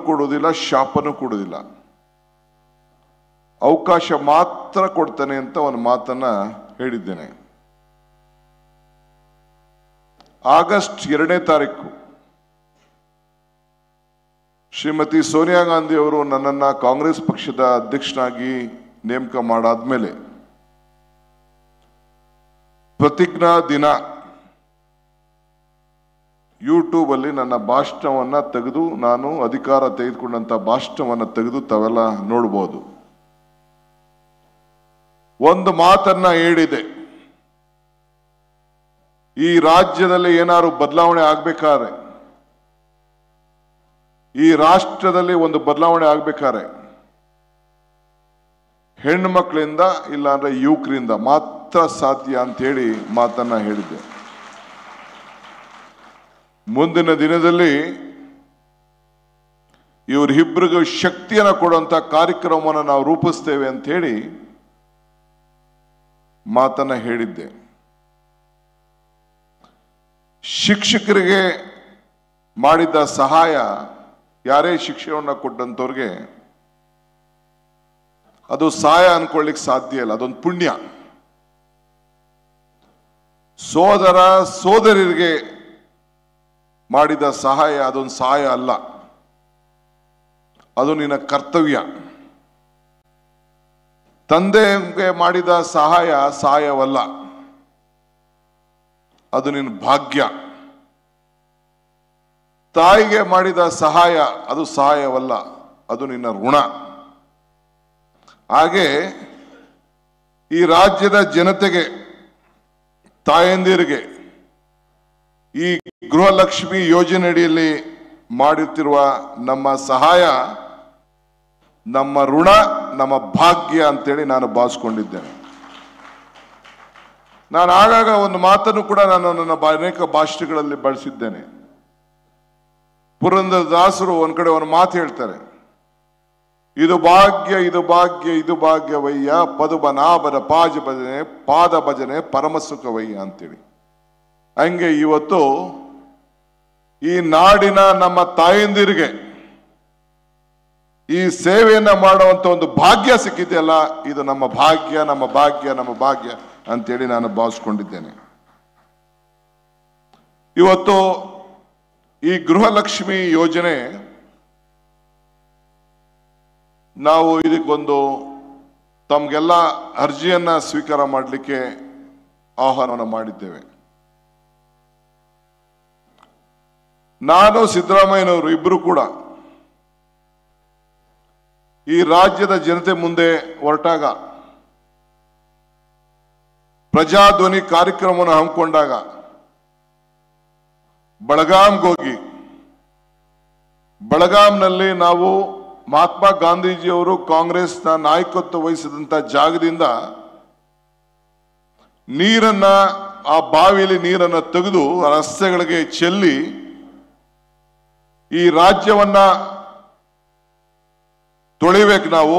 ಕೊಡುವುದಿಲ್ಲ ಶಾಪನೂ ಕೊಡುವುದಿಲ್ಲ ಅವಕಾಶ ಮಾತ್ರ ಕೊಡ್ತಾನೆ ಅಂತ ಒಂದು ಮಾತನ್ನ ಹೇಳಿದ್ದೇನೆ ಆಗಸ್ಟ್ ಎರಡನೇ ತಾರೀಕು ಶ್ರೀಮತಿ ಸೋನಿಯಾ ಗಾಂಧಿ ಅವರು ನನ್ನನ್ನ ಕಾಂಗ್ರೆಸ್ ಪಕ್ಷದ ಅಧ್ಯಕ್ಷನಾಗಿ ನೇಮಕ ಮಾಡಾದ್ಮೇಲೆ ಪ್ರತಿಜ್ಞಾ ದಿನ ಯೂಟ್ಯೂಬ್ ಅಲ್ಲಿ ನನ್ನ ಭಾಷಣವನ್ನ ತೆಗೆದು ನಾನು ಅಧಿಕಾರ ತೆಗೆದುಕೊಂಡಂತ ಭಾಷಣವನ್ನ ತೆಗೆದು ತಾವೆಲ್ಲ ನೋಡ್ಬೋದು ಒಂದು ಮಾತನ್ನ ಹೇಳಿದೆ ಈ ರಾಜ್ಯದಲ್ಲಿ ಏನಾದ್ರು ಬದಲಾವಣೆ ಆಗ್ಬೇಕಾದ್ರೆ ಈ ರಾಷ್ಟ್ರದಲ್ಲಿ ಒಂದು ಬದಲಾವಣೆ ಆಗ್ಬೇಕಾದ್ರೆ ಹೆಣ್ಣು ಮಕ್ಕಳಿಂದ ಇಲ್ಲಾಂದ್ರೆ ಯುವಕರಿಂದ ಮಾತ್ರ ಸಾಧ್ಯ ಅಂತ ಹೇಳಿ ಮಾತನ್ನ ಹೇಳಿದ್ದೆ ಮುಂದಿನ ದಿನದಲ್ಲಿ ಇವರಿಬ್ಬರಿಗೂ ಶಕ್ತಿಯನ್ನು ಕೊಡುವಂತ ಕಾರ್ಯಕ್ರಮವನ್ನು ನಾವು ರೂಪಿಸ್ತೇವೆ ಅಂತ ಹೇಳಿ ಮಾತನ್ನ ಹೇಳಿದ್ದೆ ಶಿಕ್ಷಕರಿಗೆ ಮಾಡಿದ ಸಹಾಯ ಯಾರೇ ಶಿಕ್ಷಣವನ್ನು ಕೊಟ್ಟಂತವ್ರಿಗೆ ಅದು ಸಹಾಯ ಅನ್ಕೊಳ್ಳಿಕ್ ಸಾಧ್ಯ ಇಲ್ಲ ಅದೊಂದು ಪುಣ್ಯ ಸೋದರ ಸೋದರಿಯರಿಗೆ ಮಾಡಿದ ಸಹಾಯ ಅದೊಂದು ಸಹಾಯ ಅಲ್ಲ ಅದು ನಿನ್ನ ಕರ್ತವ್ಯ ತಂದೆಗೆ ಮಾಡಿದ ಸಹಾಯ ಸಹಾಯವಲ್ಲ ಅದು ನಿನ್ನ ಭಾಗ್ಯ ತಾಯಿಗೆ ಮಾಡಿದ ಸಹಾಯ ಅದು ಸಹಾಯವಲ್ಲ ಅದು ನಿನ್ನ ಋಣ ಹಾಗೆ ಈ ರಾಜ್ಯದ ಜನತೆಗೆ ತಾಯಂದಿರಿಗೆ ಈ ಗೃಹಲಕ್ಷ್ಮಿ ಯೋಜನೆಯಡಿಯಲ್ಲಿ ಮಾಡುತ್ತಿರುವ ನಮ್ಮ ಸಹಾಯ ನಮ್ಮ ಋಣ ನಮ್ಮ ಭಾಗ್ಯ ಅಂತೇಳಿ ನಾನು ಭಾವಿಸ್ಕೊಂಡಿದ್ದೇನೆ ನಾನು ಆಗಾಗ ಒಂದು ಮಾತನ್ನು ಕೂಡ ನಾನು ನನ್ನ ಬಾ- ಅನೇಕ ಭಾಷೆಗಳಲ್ಲಿ ಬಳಸಿದ್ದೇನೆ ಪುರಂದರದಾಸರು ಒಂದ್ ಕಡೆ ಒಂದು ಮಾತು ಹೇಳ್ತಾರೆ ಇದು ಭಾಗ್ಯ ಇದು ಭಾಗ್ಯ ಇದು ಭಾಗ್ಯವಯ್ಯ ಪದುಬನಾಭನ ಪಾಜ ಭಜನೆ ಪಾದ ಭಜನೆ ಪರಮ ಸುಖವಯ್ಯ ಅಂತೇಳಿ ಹಂಗೆ ಇವತ್ತು ಈ ನಾಡಿನ ನಮ್ಮ ತಾಯಂದಿರಿಗೆ ಈ ಸೇವೆಯನ್ನ ಮಾಡುವಂತ ಒಂದು ಭಾಗ್ಯ ಸಿಕ್ಕಿದೆಯಲ್ಲ ಇದು ನಮ್ಮ ಭಾಗ್ಯ ನಮ್ಮ ಭಾಗ್ಯ ನಮ್ಮ ಭಾಗ್ಯ ಅಂತೇಳಿ ನಾನು ಭಾವಿಸ್ಕೊಂಡಿದ್ದೇನೆ ಇವತ್ತು ಈ ಗೃಹಲಕ್ಷ್ಮಿ ಯೋಜನೆ ನಾವು ಇದಕ್ಕೊಂದು ತಮ್ಗೆಲ್ಲ ಅರ್ಜಿಯನ್ನ ಸ್ವೀಕಾರ ಮಾಡಲಿಕ್ಕೆ ಆಹ್ವಾನವನ್ನು ಮಾಡಿದ್ದೇವೆ ನಾನು ಸಿದ್ದರಾಮಯ್ಯನವರು ಇಬ್ಬರು ಕೂಡ ಈ ರಾಜ್ಯದ ಜನತೆ ಮುಂದೆ ಹೊರಟಾಗ ಪ್ರಜಾಧ್ವನಿ ಕಾರ್ಯಕ್ರಮವನ್ನು ಹಮ್ಮಿಕೊಂಡಾಗ ಬಳಗಾಂಗೆ ಹೋಗಿ ಬಳಗಾಂನಲ್ಲಿ ನಾವು ಮಹಾತ್ಮ ಗಾಂಧೀಜಿಯವರು ಕಾಂಗ್ರೆಸ್ನ ನಾಯಕತ್ವ ವಹಿಸಿದಂತ ಜಾಗದಿಂದ ನೀರನ್ನ ಆ ಬಾವಿಯಲ್ಲಿ ನೀರನ್ನ ತೆಗೆದು ರಸ್ತೆಗಳಿಗೆ ಚೆಲ್ಲಿ ಈ ರಾಜ್ಯವನ್ನ ತೊಳಿಬೇಕು ನಾವು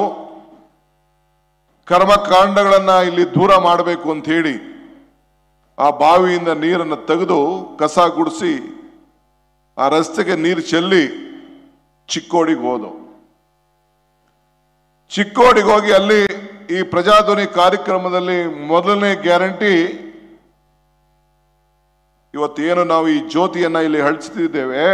ಕರ್ಮಕಾಂಡಗಳನ್ನ ಇಲ್ಲಿ ದೂರ ಮಾಡಬೇಕು ಅಂತ ಹೇಳಿ ಆ ಬಾವಿಯಿಂದ ನೀರನ್ನು ತೆಗೆದು ಕಸ ಗುಡಿಸಿ ಆ ರಸ್ತೆಗೆ ನೀರು ಚೆಲ್ಲಿ ಚಿಕ್ಕೋಡಿಗೆ ಹೋದು ಚಿಕ್ಕೋಡಿಗೆ ಹೋಗಿ ಅಲ್ಲಿ ಈ ಪ್ರಜಾಧ್ವನಿ ಕಾರ್ಯಕ್ರಮದಲ್ಲಿ ಮೊದಲನೇ ಗ್ಯಾರಂಟಿ ಇವತ್ತೇನು ನಾವು ಈ ಜ್ಯೋತಿಯನ್ನ ಇಲ್ಲಿ ಹಳಿಸ್ತಿದ್ದೇವೆ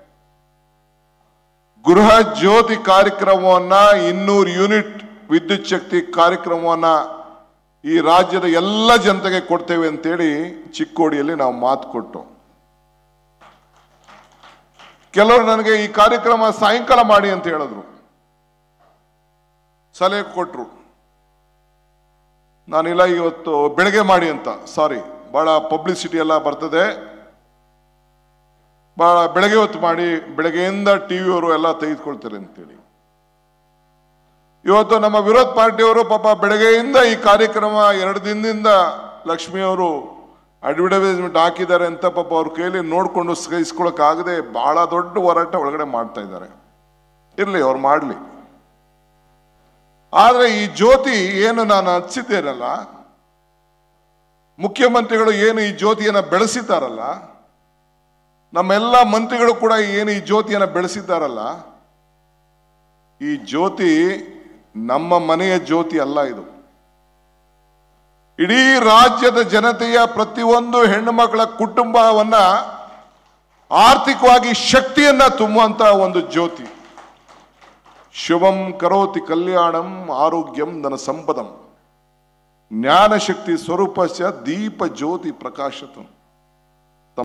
ಗೃಹ ಜ್ಯೋತಿ ಕಾರ್ಯಕ್ರಮವನ್ನ ಇನ್ನೂರು ಯೂನಿಟ್ ವಿದ್ಯುತ್ ಶಕ್ತಿ ಕಾರ್ಯಕ್ರಮವನ್ನ ಈ ರಾಜ್ಯದ ಎಲ್ಲ ಜನತೆಗೆ ಕೊಡ್ತೇವೆ ಅಂತೇಳಿ ಚಿಕ್ಕೋಡಿಯಲ್ಲಿ ನಾವು ಮಾತು ಕೊಟ್ಟು ಕೆಲವರು ನನಗೆ ಈ ಕಾರ್ಯಕ್ರಮ ಸಾಯಂಕಾಲ ಮಾಡಿ ಅಂತ ಹೇಳಿದ್ರು ಸಲಹೆ ಕೊಟ್ರು ನಾನಿಲ್ಲ ಇವತ್ತು ಬೆಳಗ್ಗೆ ಮಾಡಿ ಅಂತ ಸಾರಿ ಬಹಳ ಪಬ್ಲಿಸಿಟಿ ಎಲ್ಲ ಬರ್ತದೆ ಬಹಳ ಬೆಳಗ್ಗೆ ಹೊತ್ತು ಮಾಡಿ ಬೆಳಗ್ಗೆಯಿಂದ ಟಿವಿಯವರು ಎಲ್ಲ ತೆಗೆದುಕೊಳ್ತಾರೆ ಅಂತೇಳಿ ಇವತ್ತು ನಮ್ಮ ವಿರೋಧ ಪಾರ್ಟಿಯವರು ಪಾಪ ಬೆಳಗ್ಗೆಯಿಂದ ಈ ಕಾರ್ಯಕ್ರಮ ಎರಡು ದಿನದಿಂದ ಲಕ್ಷ್ಮಿಯವರು ಅಡ್ವರ್ಟೈಸ್ಮೆಂಟ್ ಹಾಕಿದ್ದಾರೆ ಅಂತ ಪಾಪ ಅವ್ರ ಕೈಯಲ್ಲಿ ನೋಡ್ಕೊಂಡು ಸಹಿಸ್ಕೊಳಕ್ ಆಗದೆ ಬಹಳ ದೊಡ್ಡ ಹೋರಾಟ ಒಳಗಡೆ ಮಾಡ್ತಾ ಇದ್ದಾರೆ ಇರ್ಲಿ ಅವ್ರು ಮಾಡ್ಲಿ ಆದ್ರೆ ಈ ಜ್ಯೋತಿ ಏನು ನಾನು ಹಚ್ಚಿದ್ದೇನಲ್ಲ ಮುಖ್ಯಮಂತ್ರಿಗಳು ಏನು ಈ ಜ್ಯೋತಿಯನ್ನ ಬೆಳೆಸಿದ್ದಾರಲ್ಲ ನಮ್ಮೆಲ್ಲ ಮಂತ್ರಿಗಳು ಕೂಡ ಏನು ಈ ಜ್ಯೋತಿಯನ್ನ ಬೆಳೆಸಿದ್ದಾರಲ್ಲ ಈ ಜ್ಯೋತಿ ನಮ್ಮ ಮನೆಯ ಜ್ಯೋತಿ ಅಲ್ಲ ಇದು ಇಡೀ ರಾಜ್ಯದ ಜನತೆಯ ಪ್ರತಿಯೊಂದು ಹೆಣ್ಣು ಮಕ್ಕಳ ಕುಟುಂಬವನ್ನ ಆರ್ಥಿಕವಾಗಿ ಶಕ್ತಿಯನ್ನ ತುಂಬುವಂತ ಒಂದು ಜ್ಯೋತಿ ಶುಭಂ ಕರೋತಿ ಕಲ್ಯಾಣಂ ಆರೋಗ್ಯಂ ಧನ ಸಂಪದಂ ಜ್ಞಾನಶಕ್ತಿ ಸ್ವರೂಪಸ್ಯ ದೀಪ ಜ್ಯೋತಿ ಪ್ರಕಾಶತಂ